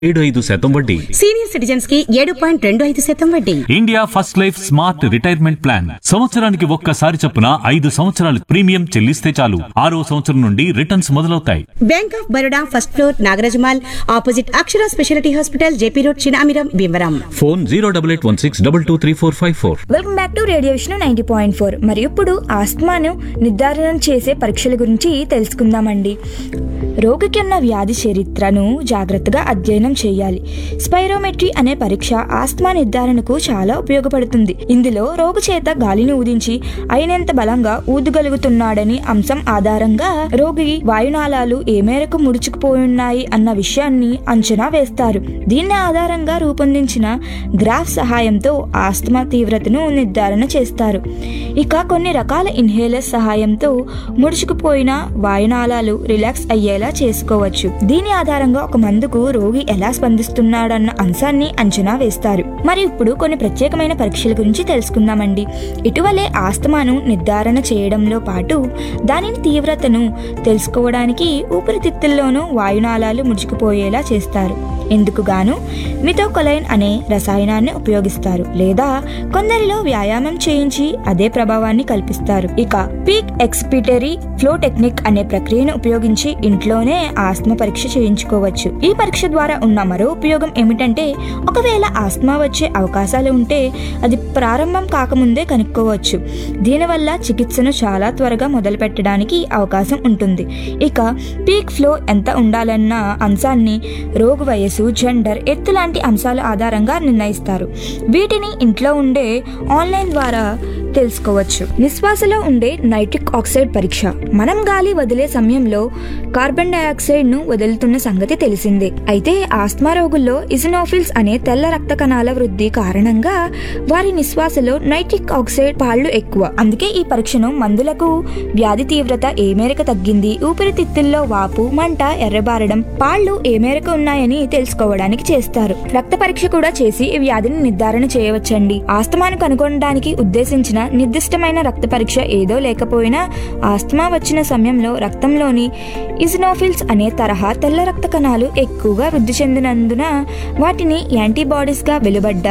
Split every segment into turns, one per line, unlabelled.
ఏడు ఐదు శాతం వడ్డీ
సీనియర్ సిటిజన్స్ కి ఏడు పాయింట్ రెండు ఐదు శాతం వడ్డీ
India first life smart retirement plan సంవత్సరానికి ఒక్కసారి చొప్పున ఐదు సంవత్సరాలు ప్రీమియం చెల్లిస్తే చాలు ఆరో సంవత్సరం నుండి రిటర్న్స్ మొదలవుతాయి
bank of Baroda first floor Nagaraja mall opposite Akshara speciality hospital JP road Chinamiram Bhimavaram
phone zero double eight one six double two three four five four
welcome back to radio Vishnu ninety point four మరి ఇప్పుడు ఆస్తమాను నిర్ధారణ చేసే పరీక్షల గురించి తెలుసుకుందామండి రోగికి ఉన్న వ్యాధి చరిత్రను జాగ్రత్తగా అధ్యయనం చేయాలి స్పైరోమెట్రీ అనే పరీక్ష ఆస్తమా నిర్ధారణకు చాలా ఉపయోగపడుతుంది ఇందులో రోగి చేత గాలిని ఊదించి అయినంత బలంగా ఊదగలుగుతున్నాడని అంశం ఆధారంగా రోగి వాయునాళాలు ఏ మేరకు ముడుచుకుపోయున్నాయి అన్న విషయాన్ని అంచనా వేస్తారు దీన్ని ఆధారంగా రూపొందించిన గ్రాఫ్ సహాయంతో ఆస్తమా తీవ్రతను నిర్ధారణ చేస్తారు ఇక కొన్ని రకాల ఇన్హేలర్స్ సహాయంతో ముడుచుకుపోయిన వాయునాళాలు రిలాక్స్ అయ్యేలా చేసుకోవచ్చు దీని ఆధారంగా ఒక మందుకు రోగి ఎలా స్పందిస్తున్నాడన్న అంశాన్ని అంచనా వేస్తారు మరి ఇప్పుడు కొన్ని ప్రత్యేకమైన పరీక్షల గురించి తెలుసుకుందామండి ఇటీవలే ఆస్తమాను నిర్ధారణ చేయడంలో పాటు దానిని తీవ్రతను తెలుసుకోవడానికి ఊపిరితిత్తుల్లోనూ వాయునాళాలు ముడుచుకుపోయేలా చేస్తారు ఇందుకు గాను మిథోకొలైన్ అనే రసాయనాన్ని ఉపయోగిస్తారు లేదా కొందరిలో వ్యాయామం చేయించి అదే ప్రభావాన్ని కల్పిస్తారు ఇక పీక్ ఎక్స్పిటరీ ఫ్లో టెక్నిక్ అనే ప్రక్రియను ఉపయోగించి ఇంట్లోనే ఆస్మా పరీక్ష చేయించుకోవచ్చు ఈ పరీక్ష ద్వారా ఉన్న మరో ఉపయోగం ఏమిటంటే ఒకవేళ ఆస్మా వచ్చే అవకాశాలు ఉంటే అది ప్రారంభం కాకముందే కనుక్కోవచ్చు దీనివల్ల చికిత్సను చాలా త్వరగా మొదలు పెట్టడానికి అవకాశం ఉంటుంది ఇక పీక్ ఫ్లో ఎంత ఉండాలన్న అంశాన్ని రోగు వయసు జెండర్ ఎత్తు లాంటి అంశాల ఆధారంగా నిర్ణయిస్తారు వీటిని ఇంట్లో ఉండే ఆన్లైన్ ద్వారా తెలుసుకోవచ్చు నిశ్వాసలో ఉండే నైట్రిక్ ఆక్సైడ్ పరీక్ష మనం గాలి వదిలే సమయంలో కార్బన్ డయాక్సైడ్ ను వదులుతున్న సంగతి తెలిసిందే అయితే ఆస్మా రోగుల్లో ఇసినోఫిల్స్ అనే తెల్ల రక్త కణాల వృద్ధి కారణంగా వారి నిశ్వాసలో నైట్రిక్ ఆక్సైడ్ పాళ్లు ఎక్కువ అందుకే ఈ పరీక్షను మందులకు వ్యాధి తీవ్రత ఏ మేరకు తగ్గింది ఊపిరితిత్తుల్లో వాపు మంట ఎర్రబారడం పాళ్లు ఏ మేరకు ఉన్నాయని తెలుసుకోవడానికి చేస్తారు రక్త పరీక్ష కూడా చేసి ఈ వ్యాధిని నిర్ధారణ చేయవచ్చండి ఆస్తమాను కనుగొనడానికి ఉద్దేశించిన నిర్దిష్టమైన రక్త పరీక్ష ఏదో లేకపోయినా ఆస్తమా వచ్చిన సమయంలో రక్తంలోని ఇసినోఫిల్స్ అనే తరహా తెల్ల రక్త కణాలు ఎక్కువగా వృద్ధి చెందినందున వాటిని యాంటీబాడీస్ గా వెలువడ్డ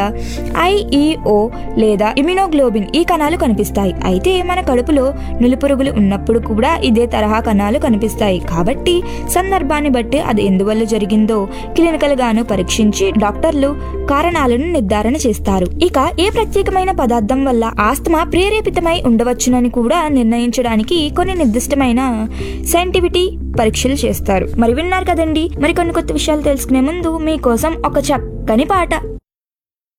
ఐఈఓ లేదా ఇమ్యునోగ్లోబిన్ ఈ కణాలు కనిపిస్తాయి అయితే మన కడుపులో నులిపురుగులు ఉన్నప్పుడు కూడా ఇదే తరహా కణాలు కనిపిస్తాయి కాబట్టి సందర్భాన్ని బట్టి అది ఎందువల్ల జరిగిందో క్లినికల్ గాను పరీక్షించి డాక్టర్లు కారణాలను నిర్ధారణ చేస్తారు ఇక ఏ ప్రత్యేకమైన పదార్థం వల్ల ఆస్తమా ప్రేరేపితమై ఉండవచ్చునని కూడా నిర్ణయించడానికి కొన్ని నిర్దిష్టమైన సైంటిఫిటీ పరీక్షలు చేస్తారు మరి విన్నారు కదండి మరి కొన్ని కొత్త విషయాలు తెలుసుకునే ముందు మీకోసం ఒక చక్కని పాట